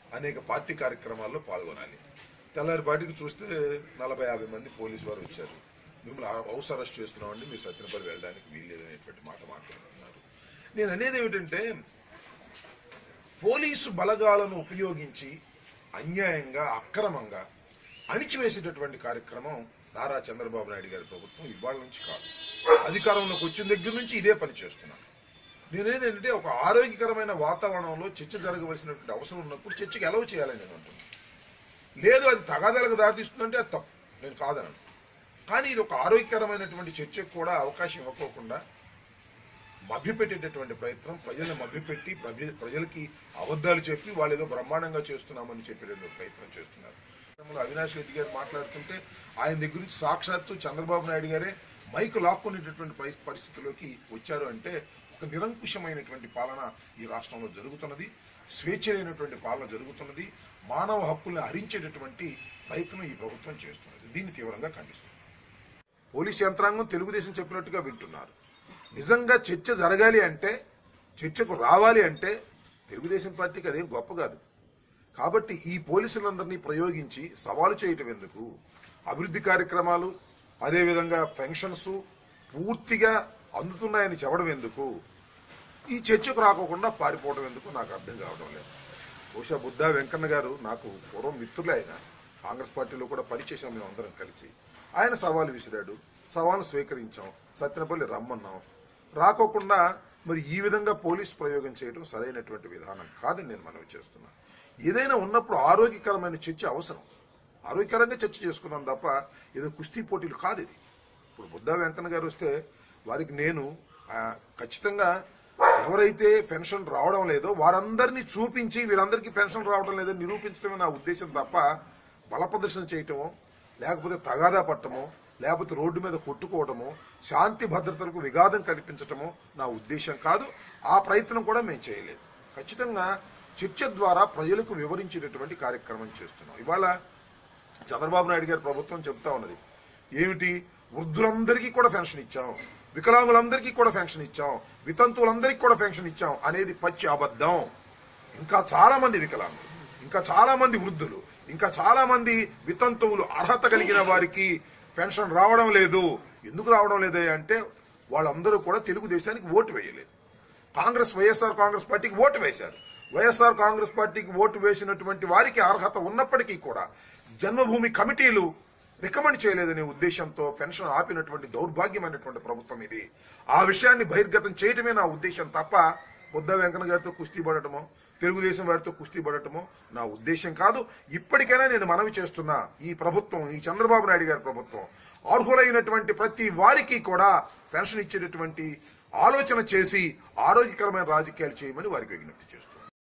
అనేక పార్టీ కార్యక్రమాల్లో పాల్గొనాలి తెల్లారిపాటికి చూస్తే నలభై యాభై మంది పోలీసు వారు వచ్చారు మిమ్మల్ని హౌస్ అరెస్ట్ చేస్తున్నామండి మీరు సత్యనపల్లి వెళ్ళడానికి వీల్లేదనేటువంటి మాట మాట్లాడుతున్నారు నేను అనేది ఏమిటంటే పోలీసు బలగాలను ఉపయోగించి అన్యాయంగా అక్రమంగా అణిచివేసేటటువంటి కార్యక్రమం నారా చంద్రబాబు నాయుడు గారి ప్రభుత్వం ఇవాళ నుంచి కాదు అధికారంలోకి వచ్చిన దగ్గర నుంచి ఇదే పని చేస్తున్నారు నేను ఏంటంటే ఒక ఆరోగ్యకరమైన వాతావరణంలో చర్చ జరగవలసినటువంటి అవసరం ఉన్నప్పుడు చర్చకి ఎలవ్ చేయాలని నేను అంటున్నాను లేదు అది తగాదాలకు దారితీస్తుందంటే అది తప్పు నేను కాదనను కానీ ఇది ఒక ఆరోగ్యకరమైనటువంటి చర్చకు కూడా అవకాశం ఇవ్వకోకుండా మభ్యపెట్టేటటువంటి ప్రయత్నం ప్రజలను మభ్యపెట్టి ప్రజ- ప్రజలకి అబద్ధాలు చెప్పి వాళ్ళు ఏదో బ్రహ్మాండంగా చేస్తున్నామని చెప్పేటటువంటి ప్రయత్నం చేస్తున్నారు క్రమంలో అవినాష్ రెడ్డి గారు మాట్లాడుతుంటే ఆయన దగ్గర నుంచి సాక్షాత్తు చంద్రబాబు నాయుడు గారే మైకు లాక్కునేటటువంటి పరి- పరిస్థితిలోకి వచ్చారు అంటే ఒక నిరంకుశమైనటువంటి పాలన ఈ రాష్ట్రంలో జరుగుతున్నది స్వేచ్ఛ లేనటువంటి పాలన జరుగుతున్నది మానవ హక్కుల్ని హరించేటటువంటి ప్రయత్నం ఈ ప్రభుత్వం చేస్తున్నది దీన్ని తీవ్రంగా ఖండిస్తుంది పోలీస్ యంత్రాంగం తెలుగుదేశం చెప్పినట్టుగా వింటున్నారు నిజంగా చర్చ జరగాలి అంటే చర్చకు రావాలి అంటే తెలుగుదేశం పార్టీకి అదేం గొప్ప కాదు కాబట్టి ఈ పోలీసులందరినీ ప్రయోగించి సవాలు చేయటం ఎందుకు అభివృద్ధి కార్యక్రమాలు అదేవిధంగా పెన్షన్స్ పూర్తిగా అందుతున్నాయని చెప్పడం ఎందుకు ఈ చర్చకు రాకోకుండా పారిపోవడం ఎందుకు నాకు అర్థం కావడం లేదు బహుశా బుద్ధా వెంకన్న గారు నాకు పూర్వం మిత్రులే ఆయన కాంగ్రెస్ పార్టీలో కూడా పనిచేసాం మేము అందరం కలిసి ఆయన సవాలు విసిరాడు సవాలు స్వీకరించాం సత్యనపల్లి రమ్మన్నాం రాకోకుండా మరి ఈ విధంగా పోలీస్ ప్రయోగం చేయడం సరైనటువంటి విధానం కాదని నేను మనవి చేస్తున్నా ఏదైనా ఉన్నప్పుడు ఆరోగ్యకరమైన చర్చ అవసరం ఆరోగ్యకరంగా చర్చ చేసుకున్నాం తప్ప ఏదో కుస్తీ పోటీలు కాదు ఇది ఇప్పుడు బుద్ధా వెంకన్న గారు వస్తే వారికి నేను ఆ, ఖచ్చితంగా ఎవరైతే పెన్షన్ రావడం లేదో వారందరినీ చూపించి వీరందరికీ పెన్షన్ రావడం లేదని నిరూపించడమే నా ఉద్దేశం తప్ప బల ప్రదర్శన చేయటమో లేకపోతే తగాదా పట్టమో లేకపోతే రోడ్డు మీద కొట్టుకోవడమో శాంతి భద్రతలకు విఘాతం కల్పించటమో నా ఉద్దేశం కాదు ఆ ప్రయత్నం కూడా మేము చేయలేదు ఖచ్చితంగా చర్చ ద్వారా ప్రజలకు వివరించేటటువంటి కార్యక్రమం చేస్తున్నాం ఇవాళ చంద్రబాబు నాయుడు గారి ప్రభుత్వం చెప్తా ఉన్నది ఏమిటి వృద్ధులందరికీ కూడా పెన్షన్ ఇచ్చాం వికలాంగులందరికీ కూడా పెన్షన్ ఇచ్చాం వితంతువులందరికీ కూడా పెన్షన్ ఇచ్చాం అనేది పచ్చి అబద్ధం ఇంకా చాలా మంది వికలాంగులు ఇంకా చాలా మంది వృద్ధులు ఇంకా చాలా మంది వితంతువులు అర్హత కలిగిన వారికి పెన్షన్ రావడం లేదు ఎందుకు రావడం లేదు అంటే వాళ్ళందరూ కూడా తెలుగుదేశానికి ఓటు వేయలేదు కాంగ్రెస్ వైఎస్ఆర్ కాంగ్రెస్ పార్టీకి ఓటు వేశారు వైఎస్ఆర్ కాంగ్రెస్ పార్టీకి ఓటు వేసినటువంటి వారికి అర్హత ఉన్నప్పటికీ కూడా జన్మభూమి కమిటీలు రికమెండ్ చేయలేదనే ఉద్దేశంతో పెన్షన్ ఆపినటువంటి దౌర్భాగ్యమైనటువంటి ప్రభుత్వం ఇది ఆ విషయాన్ని బహిర్గతం చేయటమే నా ఉద్దేశం తప్ప బుద్ధ వెంకన్న గారితో కుస్తీ పడటమో తెలుగుదేశం వారితో కుస్తీ పడటమో నా ఉద్దేశం కాదు ఇప్పటికైనా నేను మనవి చేస్తున్నా ఈ ప్రభుత్వం ఈ చంద్రబాబు నాయుడు గారి ప్రభుత్వం అర్హులైనటువంటి ప్రతి వారికి కూడా పెన్షన్ ఇచ్చేటటువంటి ఆలోచన చేసి ఆరోగ్యకరమైన రాజకీయాలు చేయమని వారికి విజ్ఞప్తి చేస్తున్నాను